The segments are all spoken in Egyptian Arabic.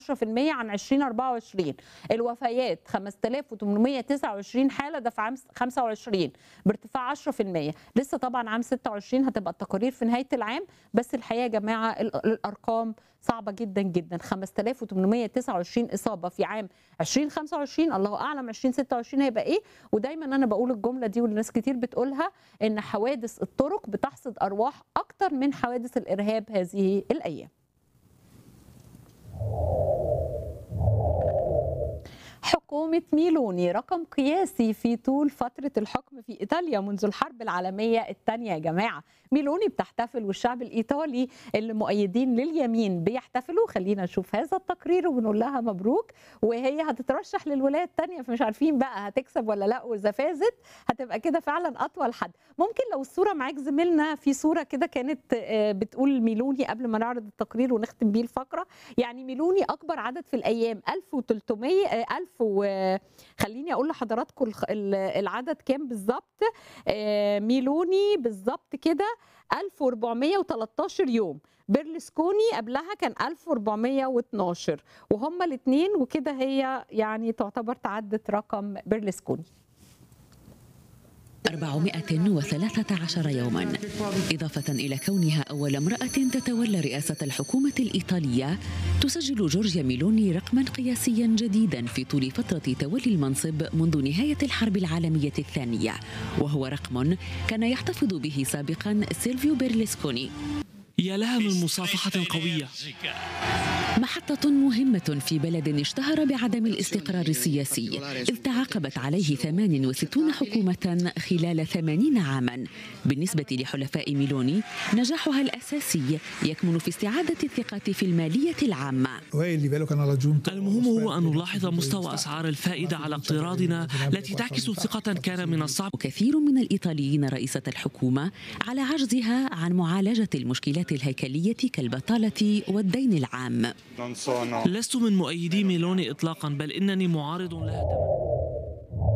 عن 2024 الوفيات 5829 حاله ده في عام 25 بارتفاع 10% لسه طبعا عام 26 هتبقى التقارير في نهايه العام بس الحقيقه يا جماعه ال- الارقام صعبه جدا جدا 5829 اصابه في عام 2025 الله اعلم 2026 هيبقى ايه ودايما انا بقول الجمله دي والناس كتير بتقولها ان حوادث الطرق بتحصد ارواح اكتر من حوادث الارهاب هذه الايام حكومة ميلوني رقم قياسي في طول فترة الحكم في إيطاليا منذ الحرب العالمية الثانية يا جماعة ميلوني بتحتفل والشعب الإيطالي اللي مؤيدين لليمين بيحتفلوا خلينا نشوف هذا التقرير ونقول لها مبروك وهي هتترشح للولاية الثانية فمش عارفين بقى هتكسب ولا لا وإذا فازت هتبقى كده فعلا أطول حد ممكن لو الصورة معاك زميلنا في صورة كده كانت آه، بتقول ميلوني قبل ما نعرض التقرير ونختم بيه الفقرة يعني ميلوني أكبر عدد في الأيام 1300 آه، 1000 و خليني أقول لحضراتكم الخ- ال- العدد كام بالظبط آه، ميلوني بالظبط كده 1413 يوم بيرلسكوني قبلها كان 1412 وهما الاثنين وكده هي يعني تعتبر تعدت رقم بيرلسكوني 413 يوما إضافة إلى كونها أول امرأة تتولى رئاسة الحكومة الإيطالية تسجل جورجيا ميلوني رقما قياسيا جديدا في طول فترة تولي المنصب منذ نهاية الحرب العالمية الثانية وهو رقم كان يحتفظ به سابقا سيلفيو بيرلسكوني يا لها من مصافحة قوية محطة مهمة في بلد اشتهر بعدم الاستقرار السياسي إذ تعاقبت عليه 68 حكومة خلال 80 عاما بالنسبة لحلفاء ميلوني نجاحها الأساسي يكمن في استعادة الثقة في المالية العامة وهي اللي بالك انا raggiunto المهم هو أن نلاحظ مستوى أسعار الفائدة على اقتراضنا التي تعكس ثقة كان من الصعب وكثير من الإيطاليين رئيسة الحكومة على عجزها عن معالجة المشكلات الهيكلية كالبطالة والدين العام non sono لست من مؤيدي ميلوني إطلاقا بل إنني معارض لها تماما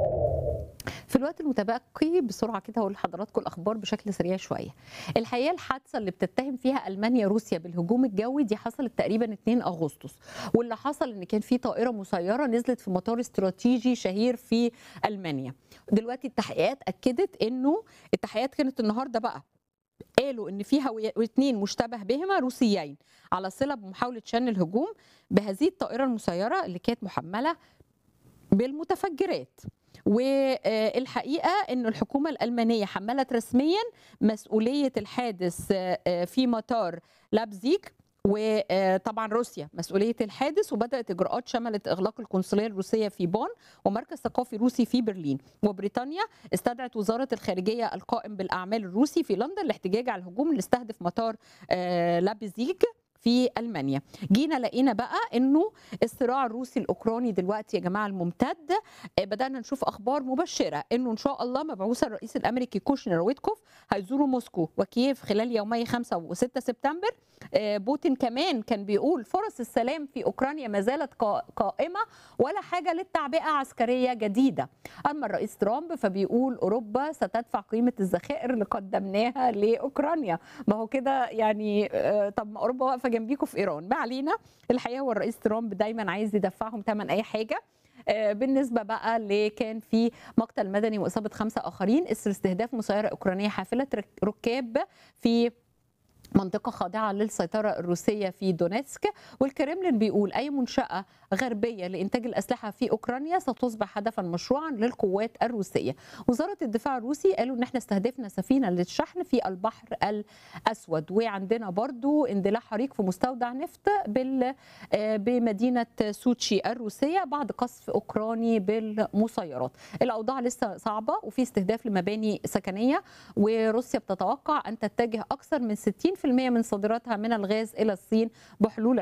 في الوقت المتبقي بسرعه كده هقول لحضراتكم الاخبار بشكل سريع شويه. الحقيقه الحادثه اللي بتتهم فيها المانيا روسيا بالهجوم الجوي دي حصلت تقريبا 2 اغسطس واللي حصل ان كان في طائره مسيره نزلت في مطار استراتيجي شهير في المانيا. دلوقتي التحقيقات اكدت انه التحقيقات كانت النهارده بقى قالوا ان في هوي- اثنين مشتبه بهما روسيين على صله بمحاوله شن الهجوم بهذه الطائره المسيره اللي كانت محمله بالمتفجرات والحقيقه ان الحكومه الالمانيه حملت رسميا مسؤوليه الحادث في مطار لابزيك وطبعا روسيا مسؤوليه الحادث وبدات اجراءات شملت اغلاق القنصليه الروسيه في بون ومركز ثقافي روسي في برلين وبريطانيا استدعت وزاره الخارجيه القائم بالاعمال الروسي في لندن الاحتجاج على الهجوم اللي استهدف مطار آه، لابزيك في المانيا جينا لقينا بقى انه الصراع الروسي الاوكراني دلوقتي يا جماعه الممتد آه، بدانا نشوف اخبار مبشره انه ان شاء الله مبعوث الرئيس الامريكي كوشنر ويتكوف هيزوروا موسكو وكييف خلال يومي 5 و6 سبتمبر آه، بوتين كمان كان بيقول فرص السلام في اوكرانيا ما زالت قا- قائمه ولا حاجه للتعبئه عسكريه جديده اما الرئيس ترامب فبيقول اوروبا ستدفع قيمه الذخائر اللي قدمناها لاوكرانيا ما هو كده يعني آه، طب ما اوروبا واقفه جنبيكم في ايران ما علينا الحقيقه هو الرئيس ترامب دايما عايز يدفعهم ثمن اي حاجه آه، بالنسبه بقى اللي كان في مقتل مدني واصابه خمسه اخرين اثر استهداف مسيره اوكرانيه حافله رك- ركاب في منطقة خاضعة للسيطرة الروسية في دونيتسك والكرملين بيقول أي منشأة غربية لإنتاج الأسلحة في أوكرانيا ستصبح هدفا مشروعا للقوات الروسية وزارة الدفاع الروسي قالوا إن احنا استهدفنا سفينة للشحن في البحر الأسود وعندنا برضو اندلاع حريق في مستودع نفط بال آه، بمدينة سوتشي الروسية بعد قصف أوكراني بالمسيرات الأوضاع لسه صعبة وفي استهداف لمباني سكنية وروسيا بتتوقع أن تتجه أكثر من 60% من صادراتها من الغاز إلى الصين بحلول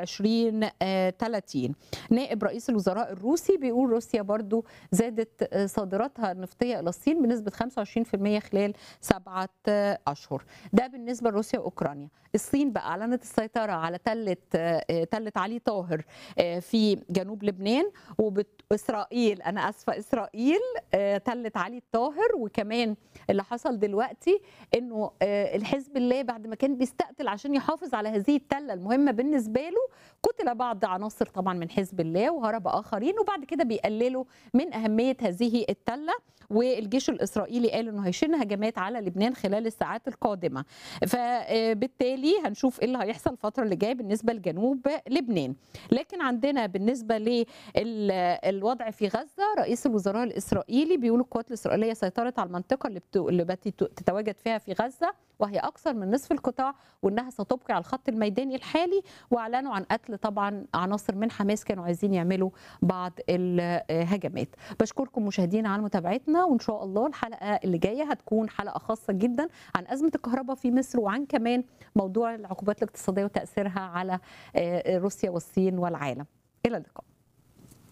2030 نائب رئيس الوزراء الروسي بيقول روسيا برضو زادت آه، صادراتها النفطية إلى الصين بنسبة 25% خلال سبعة آه، أشهر ده بالنسبة لروسيا وأوكرانيا الصين بقى أعلنت السيطرة على تلة آه، آه، تلة علي طاهر آه، في جنوب لبنان وإسرائيل أنا أسفة إسرائيل آه، تلة علي الطاهر وكمان اللي حصل دلوقتي انه آه، الحزب الله بعد ما كان بيستهدف يستقتل عشان يحافظ على هذه التله المهمه بالنسبه له قتل بعض عناصر طبعا من حزب الله وهرب اخرين وبعد كده بيقللوا من اهميه هذه التله والجيش الاسرائيلي قال انه هيشن هجمات على لبنان خلال الساعات القادمه فبالتالي هنشوف ايه اللي هيحصل الفتره اللي جايه بالنسبه لجنوب لبنان لكن عندنا بالنسبه للوضع في غزه رئيس الوزراء الاسرائيلي بيقول القوات الاسرائيليه سيطرت على المنطقه اللي, بت... اللي بت... تتواجد فيها في غزه وهي اكثر من نصف القطاع وانها ستبقي على الخط الميداني الحالي واعلنوا عن قتل طبعا عناصر من حماس كانوا عايزين يعملوا بعض الهجمات بشكركم مشاهدينا على متابعتنا وان شاء الله الحلقه اللي جايه هتكون حلقه خاصه جدا عن ازمه الكهرباء في مصر وعن كمان موضوع العقوبات الاقتصاديه وتاثيرها على روسيا والصين والعالم الى اللقاء